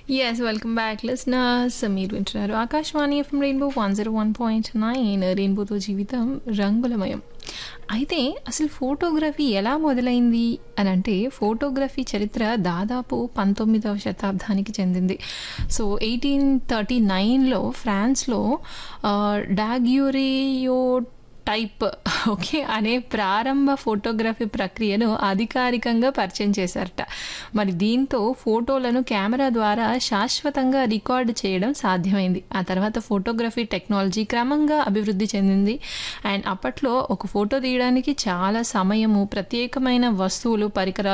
yes welcome back listeners మీరు వింటున్నారు Akashvani FM rainbow one zero one point nine రెయిన్బోతో జీవితం రంగులమయం అయితే అసలు ఫోటోగ్రఫీ ఎలా మొదలైంది అని అంటే ఫోటోగ్రఫీ చరిత్ర దాదాపు పంతొమ్మిదవ శతాబ్దానికి చెందింది సో ఎయిటీన్ థర్టీ నైన్లో ఫ్రాన్స్లో డాగ్యూరియో టైప్ ఓకే అనే ప్రారంభ ఫోటోగ్రఫీ ప్రక్రియను అధికారికంగా పరిచయం చేశారట మరి దీంతో ఫోటోలను కెమెరా ద్వారా శాశ్వతంగా రికార్డు చేయడం సాధ్యమైంది ఆ తర్వాత ఫోటోగ్రఫీ టెక్నాలజీ క్రమంగా అభివృద్ధి చెందింది అండ్ అప్పట్లో ఒక ఫోటో తీయడానికి చాలా సమయము ప్రత్యేకమైన వస్తువులు పరికరాలు